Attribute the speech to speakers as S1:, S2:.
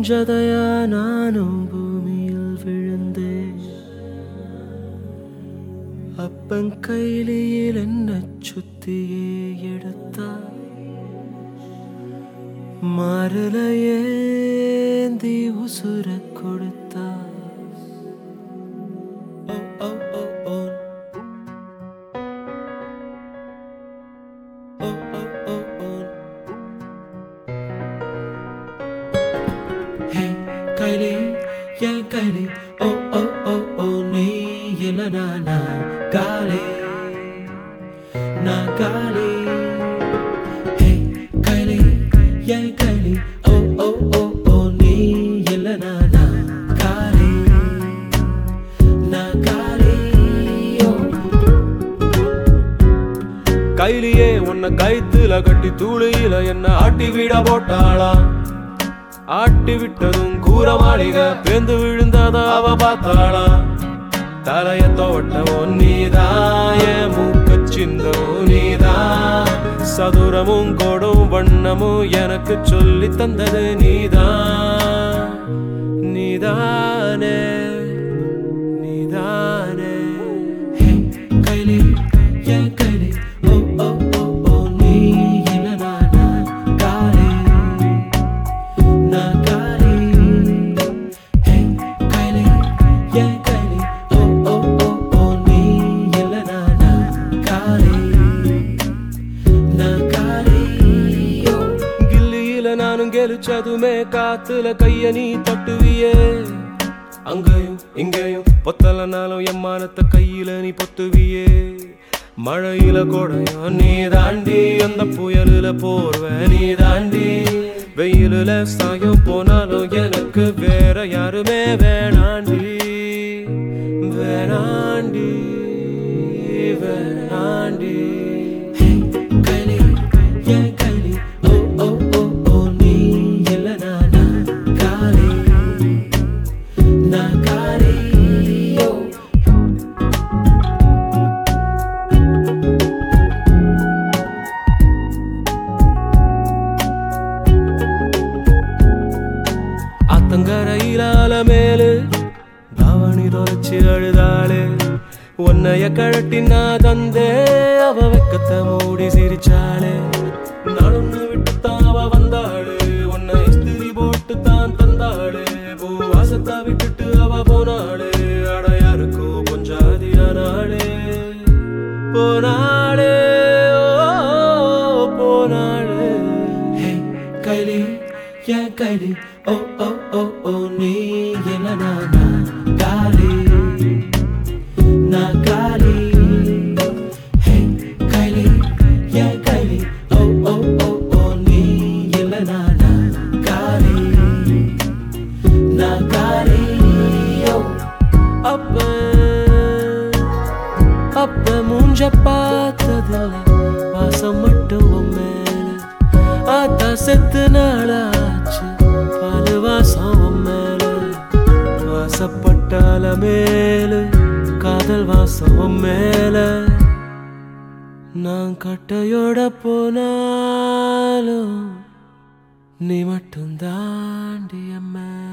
S1: ஜதையா நானும் பூமியில் விழுந்தேன் அப்பன் கையிலையில் என்ன சுத்தியே எடுத்தார் மாறுல ஏந்தி உசுர கொடுத்தார் ஓ, ஓ, ஓ, ஓ. ஓ, ஓ, ஓ, ஓ. ஹே கைலி என் கைலி ஓ ஓ ஓ ஓ நீ இல்ல நானா காலி நான் காலி ஹே கைலி என் கைலி ஓ ஓ ஓ ஓ நீ இல்ல நானா காலி நான் காலி ஓ
S2: கைலியே உன்னை கைத்துல கட்டி தூளியில என்ன ஆட்டி விட போட்டாளா ஆட்டி விட்டதும் கூற மாளிகை பேந்து விழுந்தத அவ பார்த்தாளா தலைய தோட்டவோ நீதான் என் மூக்க சிந்தவோ நீதான் சதுரமும் கோடும் வண்ணமும் எனக்கு சொல்லி தந்தது நீதான் நீதானே நீதானே
S1: ஹே கைலி என் கைலி ஓ ஓ ஓ ஓ நீ இல்ல நானா காலி நான் காலி ஹே கைலி என் கைலி ஓ ஓ ஓ ஓ நீ இல்ல நானா காலி நான் காலி ஓ
S2: கில்லியில நானும் கெலிச்சதுமே காத்துல கைய நீ தட்டுவியே அங்கேயும் இங்கேயும் பொத்தலனாலும் எம்மானத்தை கையில நீ பொத்துவியே மழையில கொடையும் நீ தாண்டி அந்த புயலுல போர்வ நீ தாண்டி வெயிலுல சாயம் போனாலும் எனக்கு வேற யாருமே வேணாண்டி வேணாண்டி வேணாண்டி
S1: ஹே கைலி என் கைலி ஓ ஓ ஓ ஓ நீ இல்ல நானா காலி நான் காலி ஓ
S2: ஆத்தங்கரையிலால மேலு தாவணி தொலைச்சு அழுதாளே உன்னைய கழட்டி நான் தந்தே அவ வெக்கத்தை மூடி சிரிச்சாளே நானும் விட்டு தான் அவ வந்தாளே உன்னை இஸ்திரி போட்டு தான் தந்தாளே பூ வாசத்தா விட்டுட்டு அவ போனாளே அட யாருக்கோ கொஞ்சாதியானாளே போனாளே ஓ, போனாளே
S1: ஹே கைலி என் கைலி ஓ ஓ ஓ ஓ நீ இல்ல நானா காலி நான் காலி ஹே கைலி என் கைலி ஓ ஓ ஓ ஓ நீ இல்ல நானா காலி நான் காலி ஓ
S2: அப்ப அப்ப மூஞ்ச பார்த்ததில்ல வாசம் மட்டும் உன் மேல ஆத்தா செத்து நாளாச்சு பாலு வாசம் உன் மேல வாசப்பட்டால மேல காதல் வாசம் உன் மேல நான் கட்டையோட போனாலும் நீ மட்டும் தாண்டி அம்மா